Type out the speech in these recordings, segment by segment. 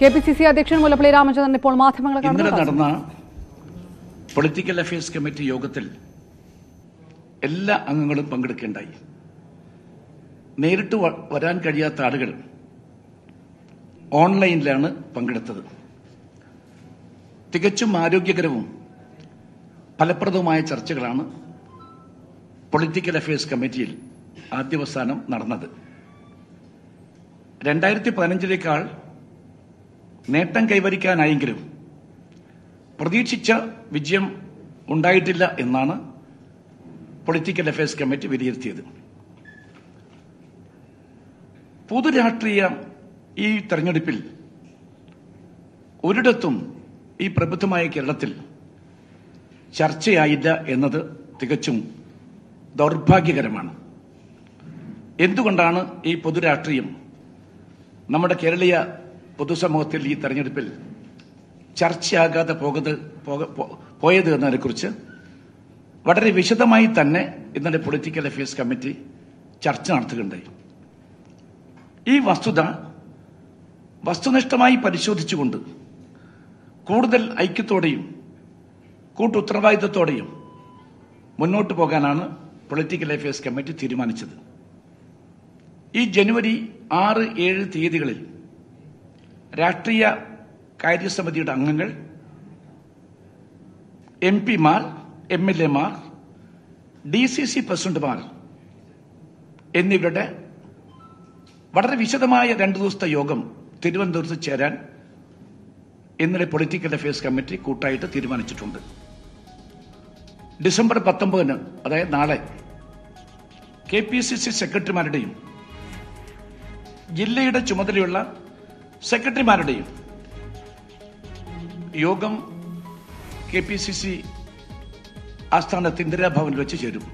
K P C C അധ്യക്ഷൻ മുല്ലപ്പള്ളി രാമചന്ദ്രൻ ഇപ്പോൾ മാധ്യമങ്ങളെ ഇന്നലെ കാണുന്നു നടന്ന പൊളിറ്റിക്കൽ അഫയേഴ്സ് കമ്മിറ്റി യോഗത്തിൽ എല്ലാ അംഗങ്ങളും പങ്കെടുക്കേണ്ടായി നേരിട്ട് വ- വരാൻ കഴിയാത്ത ആളുകൾ ഓൺലൈനിലാണ് പങ്കെടുത്തത് തികച്ചും ആരോഗ്യകരവും ഫലപ്രദവുമായ ചർച്ചകളാണ് പൊളിറ്റിക്കൽ അഫയേഴ്സ് കമ്മിറ്റിയിൽ ആദ്യവസാനം നടന്നത് രണ്ടായിരത്തി പതിനഞ്ചിലേക്കാൾ നേട്ടം കൈവരിക്കാനായെങ്കിലും പ്രതീക്ഷിച്ച വിജയം ഉണ്ടായിട്ടില്ല എന്നാണ് പൊളിറ്റിക്കൽ അഫയേഴ്സ് കമ്മിറ്റി വിലയിരുത്തിയത് പൊതുരാഷ്ട്രീയ ഈ തെരഞ്ഞെടുപ്പിൽ ഒരിടത്തും ഈ പ്രബുദ്ധമായ കേരളത്തിൽ ചർച്ചയായില്ല എന്നത് തികച്ചും ദൗർഭാഗ്യകരമാണ് എന്തുകൊണ്ടാണ് ഈ പൊതുരാഷ്ട്രീയം നമ്മുടെ കേരളീയ പൊതുസമൂഹത്തിൽ ഈ തെരഞ്ഞെടുപ്പിൽ ചർച്ചയാകാതെ പോകത് പോക- പോ- പോയത് എന്നതിനെക്കുറിച്ച് വളരെ വിശദമായി തന്നെ ഇന്നലെ പൊളിറ്റിക്കൽ അഫയേഴ്സ് കമ്മിറ്റി ചർച്ച നടത്തുകയുണ്ടായി ഈ വസ്തുത വസ്തുനിഷ്ഠമായി പരിശോധിച്ചുകൊണ്ട് കൂടുതൽ ഐക്യത്തോടെയും കൂട്ടുത്തരവാദിത്തത്തോടെയും മുന്നോട്ട് പോകാനാണ് പൊളിറ്റിക്കൽ അഫയേഴ്സ് കമ്മിറ്റി തീരുമാനിച്ചത് ഈ ജനുവരി ആറ് ഏഴ് തീയതികളിൽ രാഷ്ട്രീയ കാര്യസമിതിയുടെ അംഗങ്ങൾ എം പിമാർ എം എൽ എമാർ ഡി സി സി പ്രസിഡന്റുമാർ എന്നിവരുടെ വളരെ വിശദമായ രണ്ടു ദിവസത്തെ യോഗം തിരുവനന്തപുരത്ത് ചേരാൻ ഇന്നലെ പൊളിറ്റിക്കൽ അഫയേഴ്സ് കമ്മിറ്റി കൂട്ടായിട്ട് തീരുമാനിച്ചിട്ടുണ്ട് ഡിസംബർ പത്തൊമ്പതിന് അതായത് നാളെ കെ പി സി സി സെക്രട്ടറിമാരുടെയും ജില്ലയുടെ ചുമതലയുള്ള സെക്രട്ടറിമാരുടെയും യോഗം കെ പി സി സി ആസ്ഥാനത്ത് ഇന്ദിരാഭവനിൽ വെച്ച് ചേരും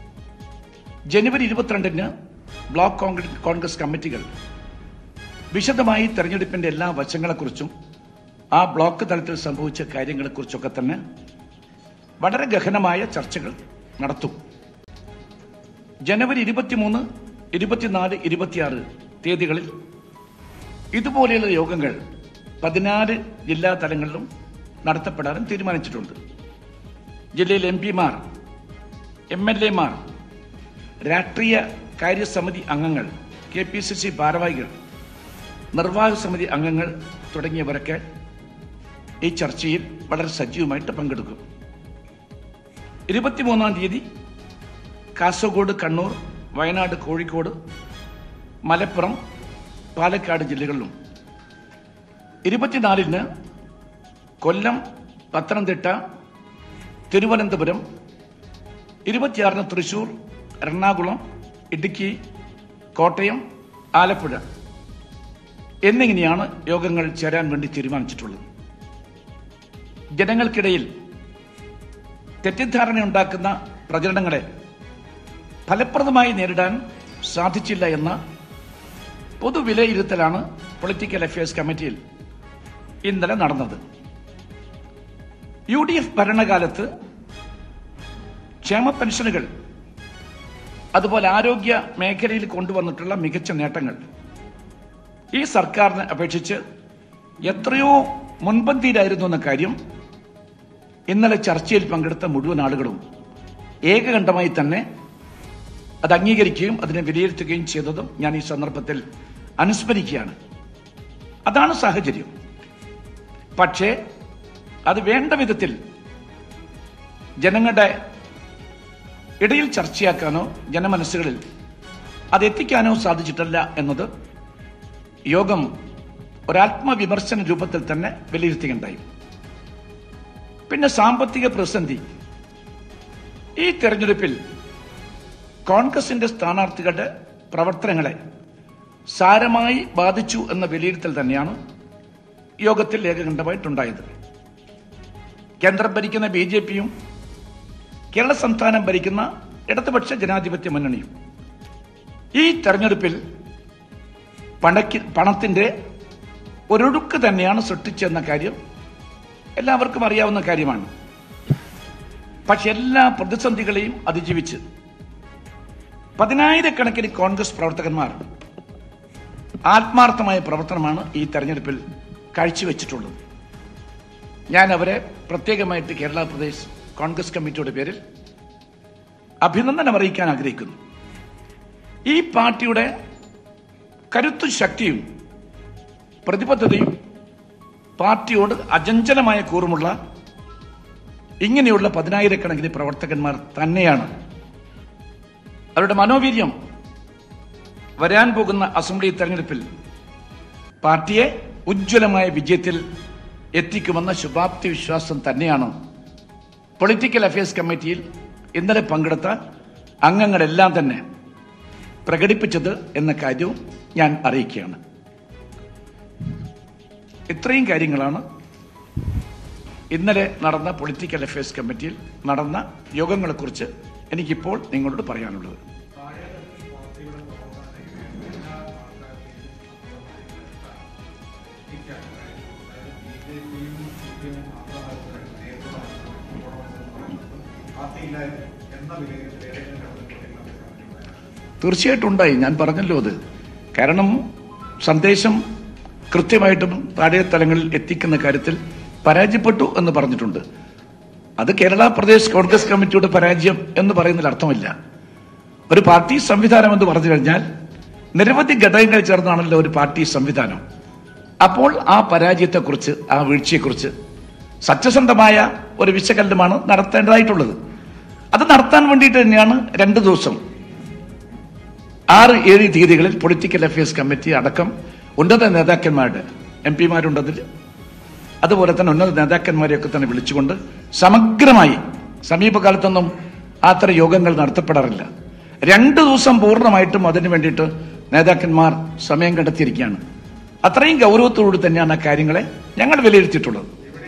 ജനുവരി ഇരുപത്തിരണ്ടിന് ബ്ലോക്ക് കോൺഗ്ര- കോൺഗ്രസ് കമ്മിറ്റികൾ വിശദമായി തെരഞ്ഞെടുപ്പിന്റെ എല്ലാ വശങ്ങളെക്കുറിച്ചും ആ ബ്ലോക്ക് തലത്തിൽ സംഭവിച്ച കാര്യങ്ങളെക്കുറിച്ചൊക്കെ തന്നെ വളരെ ഗഹനമായ ചർച്ചകൾ നടത്തും ജനുവരി ഇരുപത്തിമൂന്ന് ഇരുപത്തിനാല് ഇരുപത്തിയാറ് തീയതികളിൽ ഇതുപോലെയുള്ള യോഗങ്ങൾ പതിനാല് ജില്ലാ തലങ്ങളിലും നടത്തപ്പെടാനും തീരുമാനിച്ചിട്ടുണ്ട് ജില്ലയിലെ എം പിമാർ എം എൽ എമാർ രാഷ്ട്രീയ കാര്യസമിതി അംഗങ്ങൾ കെ പി സി സി ഭാരവാഹികൾ നിർവാഹക സമിതി അംഗങ്ങൾ തുടങ്ങിയവരൊക്കെ ഈ ചർച്ചയിൽ വളരെ സജീവമായിട്ട് പങ്കെടുക്കും ഇരുപത്തിമൂന്നാം തീയതി കാസർഗോഡ് കണ്ണൂർ വയനാട് കോഴിക്കോട് മലപ്പുറം പാലക്കാട് ജില്ലകളിലും ഇരുപത്തിനാലിന് കൊല്ലം പത്തനംതിട്ട തിരുവനന്തപുരം ഇരുപത്തിയാറിന് തൃശൂർ എറണാകുളം ഇടുക്കി കോട്ടയം ആലപ്പുഴ എന്നിങ്ങനെയാണ് യോഗങ്ങൾ ചേരാൻ വേണ്ടി തീരുമാനിച്ചിട്ടുള്ളത് ജനങ്ങൾക്കിടയിൽ തെറ്റിദ്ധാരണയുണ്ടാക്കുന്ന പ്രചരണങ്ങളെ ഫലപ്രദമായി നേരിടാൻ സാധിച്ചില്ല എന്ന പൊതുവിലയിരുത്തലാണ് പൊളിറ്റിക്കൽ അഫയേഴ്സ് കമ്മിറ്റിയിൽ ഇന്നലെ നടന്നത് യു ഡി എഫ് ഭരണകാലത്ത് ക്ഷേമ പെൻഷനുകൾ അതുപോലെ ആരോഗ്യ മേഖലയിൽ കൊണ്ടുവന്നിട്ടുള്ള മികച്ച നേട്ടങ്ങൾ ഈ സർക്കാരിനെ അപേക്ഷിച്ച് എത്രയോ മുൻപന്തിയിലായിരുന്നു എന്ന കാര്യം ഇന്നലെ ചർച്ചയിൽ പങ്കെടുത്ത മുഴുവൻ ആളുകളും ഏകകണ്ഠമായി തന്നെ അത് അംഗീകരിക്കുകയും അതിനെ വിലയിരുത്തുകയും ചെയ്തതും ഞാൻ ഈ സന്ദർഭത്തിൽ അനുസ്മരിക്കുകയാണ് അതാണ് സാഹചര്യം പക്ഷേ അത് വേണ്ട വിധത്തിൽ ജനങ്ങളുടെ ഇടയിൽ ചർച്ചയാക്കാനോ ജനമനസ്സുകളിൽ അത് എത്തിക്കാനോ സാധിച്ചിട്ടില്ല എന്നത് യോഗം ഒരാത്മവിമർശന രൂപത്തിൽ തന്നെ വിലയിരുത്തുകയുണ്ടായി പിന്നെ സാമ്പത്തിക പ്രതിസന്ധി ഈ തെരഞ്ഞെടുപ്പിൽ കോൺഗ്രസിന്റെ സ്ഥാനാർത്ഥികളുടെ പ്രവർത്തനങ്ങളെ സാരമായി ബാധിച്ചു എന്ന വിലയിരുത്തൽ തന്നെയാണ് യോഗത്തിൽ ഏകകണ്ഠമായിട്ടുണ്ടായത് കേന്ദ്രം ഭരിക്കുന്ന ബി ജെ പിയും കേരള സംസ്ഥാനം ഭരിക്കുന്ന ഇടതുപക്ഷ ജനാധിപത്യ മുന്നണിയും ഈ തെരഞ്ഞെടുപ്പിൽ പണക്കി പണത്തിന്റെ ഒരൊഴുക്ക് തന്നെയാണ് സൃഷ്ടിച്ചെന്ന കാര്യം എല്ലാവർക്കും അറിയാവുന്ന കാര്യമാണ് പക്ഷെ എല്ലാ പ്രതിസന്ധികളെയും അതിജീവിച്ച് പതിനായിരക്കണക്കിന് കോൺഗ്രസ് പ്രവർത്തകന്മാർ ആത്മാർത്ഥമായ പ്രവർത്തനമാണ് ഈ തെരഞ്ഞെടുപ്പിൽ കാഴ്ചവെച്ചിട്ടുള്ളത് ഞാൻ അവരെ പ്രത്യേകമായിട്ട് കേരള പ്രദേശ് കോൺഗ്രസ് കമ്മിറ്റിയുടെ പേരിൽ അഭിനന്ദനം അറിയിക്കാൻ ആഗ്രഹിക്കുന്നു ഈ പാർട്ടിയുടെ കരുത്തും ശക്തിയും പ്രതിബദ്ധതയും പാർട്ടിയോട് അചഞ്ചലമായ കൂറുമുള്ള ഇങ്ങനെയുള്ള പതിനായിരക്കണക്കിന് പ്രവർത്തകന്മാർ തന്നെയാണ് അവരുടെ മനോവീര്യം വരാൻ പോകുന്ന അസംബ്ലി തെരഞ്ഞെടുപ്പിൽ പാർട്ടിയെ ഉജ്ജ്വലമായ വിജയത്തിൽ എത്തിക്കുമെന്ന ശുഭാപ്തി വിശ്വാസം തന്നെയാണ് പൊളിറ്റിക്കൽ അഫയേഴ്സ് കമ്മിറ്റിയിൽ ഇന്നലെ പങ്കെടുത്ത അംഗങ്ങളെല്ലാം തന്നെ പ്രകടിപ്പിച്ചത് എന്ന കാര്യവും ഞാൻ അറിയിക്കുകയാണ് ഇത്രയും കാര്യങ്ങളാണ് ഇന്നലെ നടന്ന പൊളിറ്റിക്കൽ അഫയേഴ്സ് കമ്മിറ്റിയിൽ നടന്ന യോഗങ്ങളെക്കുറിച്ച് എനിക്കിപ്പോൾ നിങ്ങളോട് പറയാനുള്ളത് തീർച്ചയായിട്ടും ഉണ്ടായി ഞാൻ പറഞ്ഞല്ലോ അത് കാരണം സന്ദേശം കൃത്യമായിട്ടും താഴെ തലങ്ങളിൽ എത്തിക്കുന്ന കാര്യത്തിൽ പരാജയപ്പെട്ടു എന്ന് പറഞ്ഞിട്ടുണ്ട് അത് കേരള പ്രദേശ് കോൺഗ്രസ് കമ്മിറ്റിയുടെ പരാജയം എന്ന് പറയുന്നതിൽ അർത്ഥമില്ല ഒരു പാർട്ടി സംവിധാനം എന്ന് പറഞ്ഞു കഴിഞ്ഞാൽ നിരവധി ഘടകങ്ങൾ ചേർന്നാണല്ലോ ഒരു പാർട്ടി സംവിധാനം അപ്പോൾ ആ പരാജയത്തെക്കുറിച്ച് ആ വീഴ്ചയെക്കുറിച്ച് സത്യസന്ധമായ ഒരു വിശകലനമാണ് നടത്തേണ്ടതായിട്ടുള്ളത് അത് നടത്താൻ വേണ്ടിയിട്ട് തന്നെയാണ് രണ്ട് ദിവസം ആറ് ഏഴ് തീയതികളിൽ പൊളിറ്റിക്കൽ അഫയേഴ്സ് കമ്മിറ്റി അടക്കം ഉന്നത നേതാക്കന്മാരുടെ എം പിമാരുണ്ടതിൽ അതുപോലെ തന്നെ ഉന്നത നേതാക്കന്മാരെയൊക്കെ തന്നെ വിളിച്ചുകൊണ്ട് സമഗ്രമായി സമീപകാലത്തൊന്നും അത്തരം യോഗങ്ങൾ നടത്തപ്പെടാറില്ല രണ്ട് ദിവസം പൂർണ്ണമായിട്ടും അതിനു വേണ്ടിയിട്ട് നേതാക്കന്മാർ സമയം കണ്ടെത്തിയിരിക്കുകയാണ് അത്രയും ഗൗരവത്തോടുകൂടി തന്നെയാണ് ആ കാര്യങ്ങളെ ഞങ്ങൾ വിലയിരുത്തിയിട്ടുള്ളത്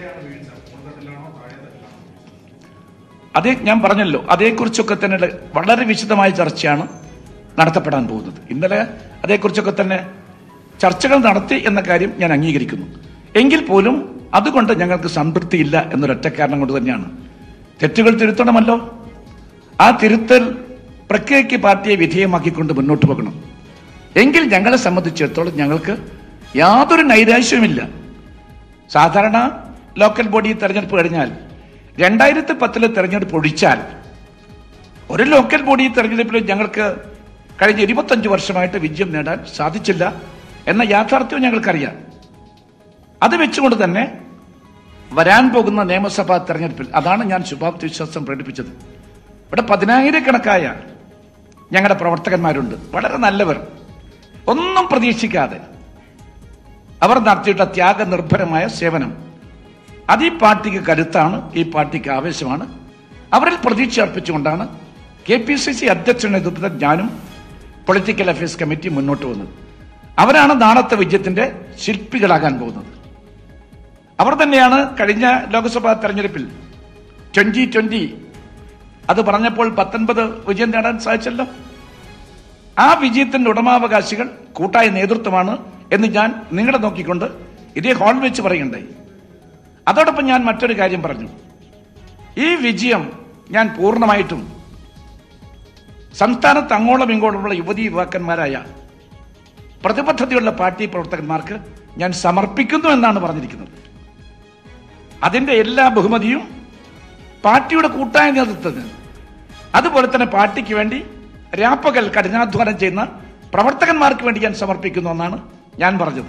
അതേ ഞാൻ പറഞ്ഞല്ലോ അതേക്കുറിച്ചൊക്കെ തന്നെ വളരെ വിശദമായ ചർച്ചയാണ് നടത്തപ്പെടാൻ പോകുന്നത് ഇന്നലെ അതേക്കുറിച്ചൊക്കെ തന്നെ ചർച്ചകൾ നടത്തി എന്ന കാര്യം ഞാൻ അംഗീകരിക്കുന്നു എങ്കിൽ പോലും അതുകൊണ്ട് ഞങ്ങൾക്ക് സംതൃപ്തിയില്ല എന്നൊരൊറ്റ കാരണം കൊണ്ട് തന്നെയാണ് തെറ്റുകൾ തിരുത്തണമല്ലോ ആ തിരുത്തൽ പ്രക്രിയയ്ക്ക് പാർട്ടിയെ വിധേയമാക്കിക്കൊണ്ട് മുന്നോട്ട് പോകണം എങ്കിൽ ഞങ്ങളെ സംബന്ധിച്ചിടത്തോളം ഞങ്ങൾക്ക് യാതൊരു നൈരാശ്യവുമില്ല സാധാരണ ലോക്കൽ ബോഡി തെരഞ്ഞെടുപ്പ് കഴിഞ്ഞാൽ രണ്ടായിരത്തി പത്തിലെ തെരഞ്ഞെടുപ്പ് ഒഴിച്ചാൽ ഒരു ലോക്കൽ ബോഡി തെരഞ്ഞെടുപ്പിൽ ഞങ്ങൾക്ക് കഴിഞ്ഞ ഇരുപത്തഞ്ച് വർഷമായിട്ട് വിജയം നേടാൻ സാധിച്ചില്ല എന്ന യാഥാർത്ഥ്യവും ഞങ്ങൾക്കറിയാം അത് വെച്ചുകൊണ്ട് തന്നെ വരാൻ പോകുന്ന നിയമസഭാ തെരഞ്ഞെടുപ്പിൽ അതാണ് ഞാൻ ശുഭാപ്തി വിശ്വാസം പ്രകടിപ്പിച്ചത് ഇവിടെ പതിനായിരക്കണക്കായ ഞങ്ങളുടെ പ്രവർത്തകന്മാരുണ്ട് വളരെ നല്ലവർ ഒന്നും പ്രതീക്ഷിക്കാതെ അവർ നടത്തിയിട്ട ത്യാഗനിർഭരമായ സേവനം അത് ഈ പാർട്ടിക്ക് കരുത്താണ് ഈ പാർട്ടിക്ക് ആവേശമാണ് അവരിൽ പ്രതീക്ഷ അർപ്പിച്ചുകൊണ്ടാണ് കെ പി സി സി അധ്യക്ഷന്റെ നേതൃത്വത്തിൽ ഞാനും പൊളിറ്റിക്കൽ അഫയേഴ്സ് കമ്മിറ്റി മുന്നോട്ട് വന്നത് അവരാണ് നാളത്തെ വിജയത്തിന്റെ ശില്പികളാകാൻ പോകുന്നത് അവർ തന്നെയാണ് കഴിഞ്ഞ ലോക്സഭാ തെരഞ്ഞെടുപ്പിൽ ട്വന്റി ട്വന്റി അത് പറഞ്ഞപ്പോൾ പത്തൊൻപത് വിജയം നേടാൻ സാധിച്ചല്ലോ ആ വിജയത്തിന്റെ ഉടമാവകാശികൾ കൂട്ടായ നേതൃത്വമാണ് എന്ന് ഞാൻ നിങ്ങളെ നോക്കിക്കൊണ്ട് ഇതേ ഹാൾ വെച്ച് പറയുണ്ടായി അതോടൊപ്പം ഞാൻ മറ്റൊരു കാര്യം പറഞ്ഞു ഈ വിജയം ഞാൻ പൂർണ്ണമായിട്ടും സംസ്ഥാനത്ത് അങ്ങോളം ഇങ്ങോളമുള്ള യുവതി യുവാക്കന്മാരായ പ്രതിബദ്ധതയുള്ള പാർട്ടി പ്രവർത്തകന്മാർക്ക് ഞാൻ സമർപ്പിക്കുന്നു എന്നാണ് പറഞ്ഞിരിക്കുന്നത് അതിന്റെ എല്ലാ ബഹുമതിയും പാർട്ടിയുടെ കൂട്ടായ നേതൃത്വത്തിന് അതുപോലെ തന്നെ പാർട്ടിക്ക് വേണ്ടി രാപ്പകൽ കഠിനാധ്വാനം ചെയ്യുന്ന പ്രവർത്തകന്മാർക്ക് വേണ്ടി ഞാൻ സമർപ്പിക്കുന്നു എന്നാണ് ഞാൻ പറഞ്ഞത്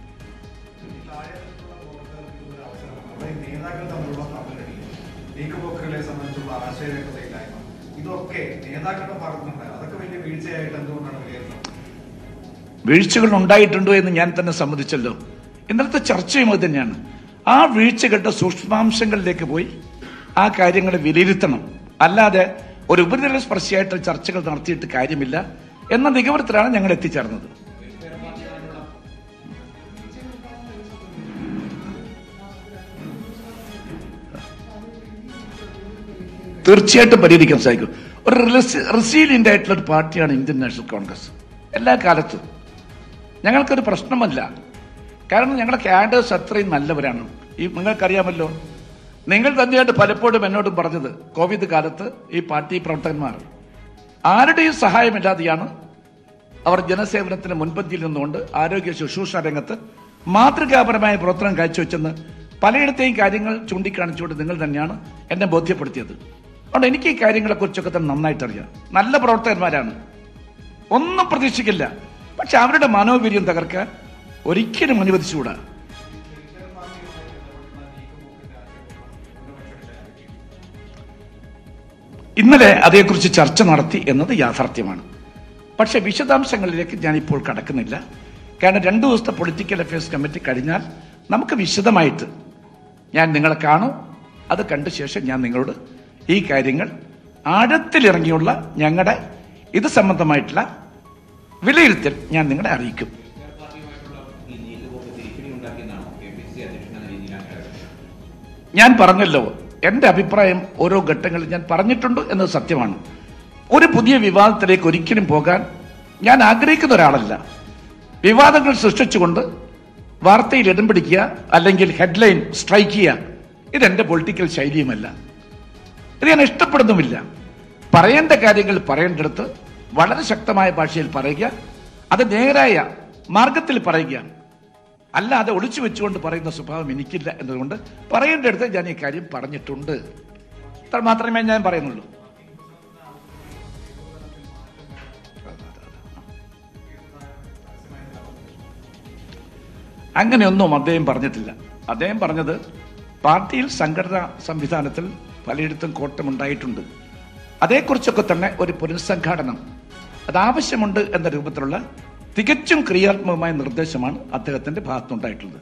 അവിടെ ഈ നേതാക്കൾ തമ്മിലുള്ള തമ്മിലടി നീക്കുപോക്കുകളെ സംബന്ധിച്ചുള്ള ആശയവ്യക്തതയില്ലായ്മ ഇതൊക്കെ നേതാക്കളുടെ ഭാഗത്തുനിന്നുണ്ടായി അതൊക്കെ വലിയ വീഴ്ചയായിട്ട് എന്തുകൊണ്ടാണ് വിലയിരുത്തുന്നത് വീഴ്ചകൾ ഉണ്ടായിട്ടുണ്ടോ എന്ന് ഞാൻ തന്നെ സമ്മതിച്ചല്ലോ ഇന്നലത്തെ ചർച്ചയും അത് തന്നെയാണ് ആ വീഴ്ചകളുടെ സൂക്ഷ്മാംശങ്ങളിലേക്ക് പോയി ആ കാര്യങ്ങളെ വിലയിരുത്തണം അല്ലാതെ ഒരു ഉപരിതല സ്പർശിയായിട്ട് ചർച്ചകൾ നടത്തിയിട്ട് കാര്യമില്ല എന്ന നിഗമനത്തിലാണ് ഞങ്ങൾ എത്തിച്ചേർന്നത് തീർച്ചയായിട്ടും പരിഹരിക്കാൻ സാധിക്കും ഒരു റെസീലിയന്റ് ആയിട്ടുള്ള ഒരു പാർട്ടിയാണ് ഇന്ത്യൻ നാഷണൽ കോൺഗ്രസ് എല്ലാ കാലത്തും ഞങ്ങൾക്കൊരു പ്രശ്നമല്ല കാരണം ഞങ്ങളുടെ ക്യാഡേഴ്സ് അത്രയും നല്ലവരാണ് ഈ നിങ്ങൾക്കറിയാമല്ലോ നിങ്ങൾ തന്നെയായിട്ട് പലപ്പോഴും എന്നോടും പറഞ്ഞത് കോവിഡ് കാലത്ത് ഈ പാർട്ടി പ്രവർത്തകന്മാർ ആരുടെയും സഹായമില്ലാതെയാണ് അവർ ജനസേവനത്തിന് മുൻപന്തിയിൽ നിന്നുകൊണ്ട് ആരോഗ്യ ശുശ്രൂഷ രംഗത്ത് മാതൃകാപരമായ പ്രവർത്തനം കാഴ്ചവെച്ചെന്ന് പലയിടത്തെയും കാര്യങ്ങൾ ചൂണ്ടിക്കാണിച്ചുകൊണ്ട് നിങ്ങൾ തന്നെയാണ് എന്നെ ബോധ്യപ്പെടുത്തിയത് അതുകൊണ്ട് എനിക്ക് ഈ കാര്യങ്ങളെ കുറിച്ചൊക്കെ തന്നെ നന്നായിട്ട് അറിയാം നല്ല പ്രവർത്തകന്മാരാണ് ഒന്നും പ്രതീക്ഷിക്കില്ല പക്ഷെ അവരുടെ മനോവീര്യം തകർക്കാൻ ഒരിക്കലും അനുവദിച്ചുകൂടാ ഇന്നലെ അതേക്കുറിച്ച് ചർച്ച നടത്തി എന്നത് യാഥാർത്ഥ്യമാണ് പക്ഷെ വിശദാംശങ്ങളിലേക്ക് ഞാനിപ്പോൾ കടക്കുന്നില്ല കാരണം രണ്ടു ദിവസത്തെ പൊളിറ്റിക്കൽ അഫയേഴ്സ് കമ്മിറ്റി കഴിഞ്ഞാൽ നമുക്ക് വിശദമായിട്ട് ഞാൻ നിങ്ങളെ കാണും അത് കണ്ട ശേഷം ഞാൻ നിങ്ങളോട് ഈ കാര്യങ്ങൾ ആഴത്തിലിറങ്ങിയുള്ള ഞങ്ങളുടെ ഇത് സംബന്ധമായിട്ടുള്ള വിലയിരുത്തൽ ഞാൻ നിങ്ങളെ അറിയിക്കും ഈ നീക്കുപോക്ക് തിരിച്ചടി ഉണ്ടാക്കിയെന്നാണോ കെ പി സി അധ്യക്ഷൻ എന്ന രീതിയിലാണ് ഞാൻ പറഞ്ഞല്ലോ എന്റെ അഭിപ്രായം ഓരോ ഘട്ടങ്ങളിൽ ഞാൻ പറഞ്ഞിട്ടുണ്ട് എന്നത് സത്യമാണ് ഒരു പുതിയ വിവാദത്തിലേക്ക് ഒരിക്കലും പോകാൻ ഞാൻ ആഗ്രഹിക്കുന്ന ഒരാളല്ല വിവാദങ്ങൾ സൃഷ്ടിച്ചുകൊണ്ട് വാർത്തയിൽ ഇടം പിടിക്കുക അല്ലെങ്കിൽ ഹെഡ്ലൈൻ സ്ട്രൈക്ക് ചെയ്യുക ഇതെന്റെ പൊളിറ്റിക്കൽ ശൈലിയുമല്ല ഇത് ഞാൻ ഇഷ്ടപ്പെടുന്നുമില്ല പറയേണ്ട കാര്യങ്ങൾ പറയേണ്ടടുത്ത് വളരെ ശക്തമായ ഭാഷയിൽ പറയുക അത് നേരായ മാർഗത്തിൽ പറയുക അല്ലാതെ ഒളിച്ചു വെച്ചുകൊണ്ട് പറയുന്ന സ്വഭാവം എനിക്കില്ല എന്നതുകൊണ്ട് പറയേണ്ടടുത്ത് ഞാൻ ഈ കാര്യം പറഞ്ഞിട്ടുണ്ട് അത്ര മാത്രമേ ഞാൻ പറയുന്നുള്ളൂ അങ്ങനെയൊന്നും അദ്ദേഹം പറഞ്ഞിട്ടില്ല അദ്ദേഹം പറഞ്ഞത് പാർട്ടിയിൽ സംഘടനാ സംവിധാനത്തിൽ പലയിടത്തും കോട്ടമുണ്ടായിട്ടുണ്ട് അതേക്കുറിച്ചൊക്കെ തന്നെ ഒരു പുനഃസംഘാടനം അത് ആവശ്യമുണ്ട് എന്ന രൂപത്തിലുള്ള തികച്ചും ക്രിയാത്മകമായ നിർദ്ദേശമാണ് അദ്ദേഹത്തിന്റെ ഭാഗത്തുനിന്നുണ്ടായിട്ടുള്ളത്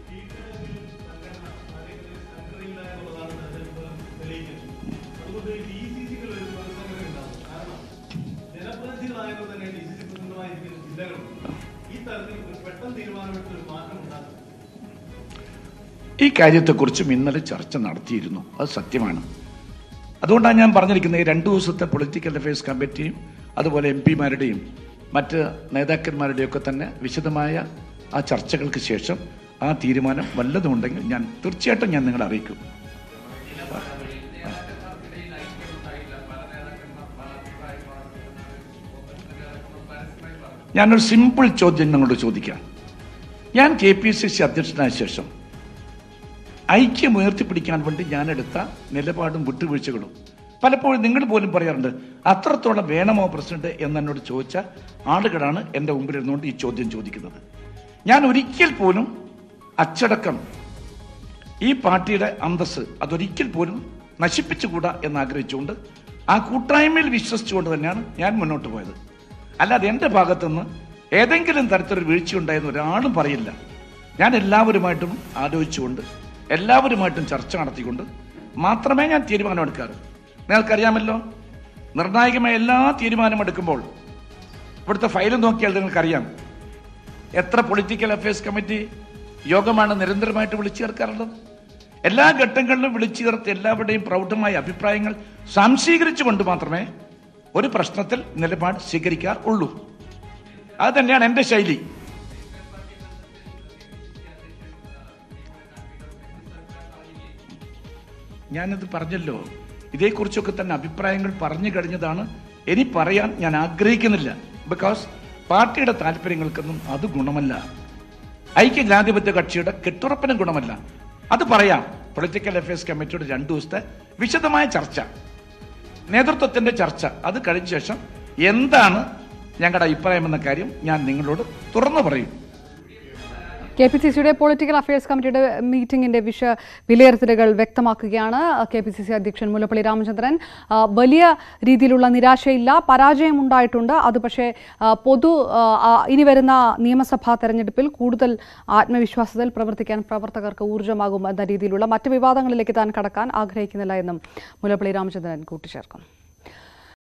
ജനപ്രതിനിധികളായവർ തന്നെ ഡി സി സി പ്രസിഡന്റുമായിരിക്കുന്ന ജില്ലകളുണ്ട് ഈ തരത്തിൽ ഒരു പെട്ടെന്ന് തീരുമാനമെടുത്ത് ഒരു മാറ്റം ഉണ്ടാകും ഈ കാര്യത്തെക്കുറിച്ചും ഇന്നലെ ചർച്ച നടത്തിയിരുന്നു അത് സത്യമാണ് അതുകൊണ്ടാണ് ഞാൻ പറഞ്ഞിരിക്കുന്നത് ഈ രണ്ടു ദിവസത്തെ പൊളിറ്റിക്കൽ അഫയേഴ്സ് കമ്മിറ്റിയും അതുപോലെ എം പിമാരുടെയും മറ്റ് നേതാക്കന്മാരുടെയൊക്കെ തന്നെ വിശദമായ ആ ചർച്ചകൾക്ക് ശേഷം ആ തീരുമാനം വല്ലതുമുണ്ടെങ്കിൽ ഞാൻ തീർച്ചയായിട്ടും ഞാൻ നിങ്ങളെ അറിയിക്കും ഞാനൊരു സിമ്പിൾ ചോദ്യം നിങ്ങളോട് ചോദിക്കാം ഞാൻ കെ പി സി സി അധ്യക്ഷനായ ശേഷം ഐക്യം ഉയർത്തിപ്പിടിക്കാൻ വേണ്ടി ഞാനെടുത്ത നിലപാടും വിട്ടുവീഴ്ചകളും പലപ്പോഴും നിങ്ങൾ പോലും പറയാറുണ്ട് അത്രത്തോളം വേണമോ പ്രസിഡന്റ് എന്ന് എന്നോട് ചോദിച്ച ആളുകളാണ് എൻ്റെ മുമ്പിൽ ഇരുന്നുകൊണ്ട് ഈ ചോദ്യം ചോദിക്കുന്നത് ഞാൻ ഒരിക്കൽ പോലും അച്ചടക്കം ഈ പാർട്ടിയുടെ അന്തസ് അതൊരിക്കൽ പോലും നശിപ്പിച്ചുകൂടാ എന്ന് ആഗ്രഹിച്ചുകൊണ്ട് ആ കൂട്ടായ്മയിൽ വിശ്വസിച്ചുകൊണ്ട് തന്നെയാണ് ഞാൻ മുന്നോട്ട് പോയത് അല്ലാതെ എൻ്റെ ഭാഗത്തുനിന്ന് ഏതെങ്കിലും തരത്തിലൊരു വീഴ്ചയുണ്ടായെന്ന് ഒരാളും പറയില്ല ഞാൻ എല്ലാവരുമായിട്ടും ആലോചിച്ചുകൊണ്ട് എല്ലാവരുമായിട്ടും ചർച്ച നടത്തിക്കൊണ്ട് മാത്രമേ ഞാൻ തീരുമാനമെടുക്കാറ് നിങ്ങൾക്കറിയാമല്ലോ നിർണായകമായ എല്ലാ തീരുമാനമെടുക്കുമ്പോൾ ഇവിടുത്തെ ഫയൽ നോക്കിയാൽ നിങ്ങൾക്കറിയാം എത്ര പൊളിറ്റിക്കൽ അഫയേഴ്സ് കമ്മിറ്റി യോഗമാണ് നിരന്തരമായിട്ട് വിളിച്ചു ചേർക്കാറുള്ളത് എല്ലാ ഘട്ടങ്ങളിലും വിളിച്ചു ചേർത്ത് എല്ലാവരുടെയും പ്രൗഢമായ അഭിപ്രായങ്ങൾ സംശീകരിച്ചുകൊണ്ട് മാത്രമേ ഒരു പ്രശ്നത്തിൽ നിലപാട് സ്വീകരിക്കാറുള്ളൂ അത് തന്നെയാണ് എൻ്റെ ശൈലി ഞാനത് പറഞ്ഞല്ലോ ഇതേക്കുറിച്ചൊക്കെ തന്നെ അഭിപ്രായങ്ങൾ പറഞ്ഞു കഴിഞ്ഞതാണ് ഇനി പറയാൻ ഞാൻ ആഗ്രഹിക്കുന്നില്ല ബിക്കോസ് പാർട്ടിയുടെ താല്പര്യങ്ങൾക്കൊന്നും അത് ഗുണമല്ല ഐക്യജനാധിപത്യ കക്ഷിയുടെ കെട്ടുറപ്പിനും ഗുണമല്ല അത് പറയാം പൊളിറ്റിക്കൽ അഫയേഴ്സ് കമ്മിറ്റിയുടെ രണ്ടു ദിവസത്തെ വിശദമായ ചർച്ച നേതൃത്വത്തിന്റെ ചർച്ച അത് കഴിഞ്ഞ ശേഷം എന്താണ് ഞങ്ങളുടെ അഭിപ്രായം എന്ന കാര്യം ഞാൻ നിങ്ങളോട് തുറന്നു പറയും കെ പി സി സിയുടെ പൊളിറ്റിക്കൽ അഫയേഴ്സ് കമ്മിറ്റിയുടെ മീറ്റിംഗിന്റെ വിഷ വിലയിരുത്തലുകൾ വ്യക്തമാക്കുകയാണ് കെ പി സി സി അധ്യക്ഷൻ മുല്ലപ്പള്ളി രാമചന്ദ്രൻ ആ, വലിയ രീതിയിലുള്ള നിരാശയില്ല പരാജയമുണ്ടായിട്ടുണ്ട് അത് പക്ഷേ ആ, പൊതു ആ, ആ, ഇനി വരുന്ന നിയമസഭാ തെരഞ്ഞെടുപ്പിൽ കൂടുതൽ ആത്മവിശ്വാസത്തിൽ പ്രവർത്തിക്കാൻ പ്രവർത്തകർക്ക് ഊർജ്ജമാകും എന്ന രീതിയിലുള്ള മറ്റ് വിവാദങ്ങളിലേക്ക് താൻ കടക്കാൻ ആഗ്രഹിക്കുന്നില്ല എന്നും മുല്ലപ്പള്ളി രാമചന്ദ്രൻ കൂട്ടിച്ചേർക്കുന്നു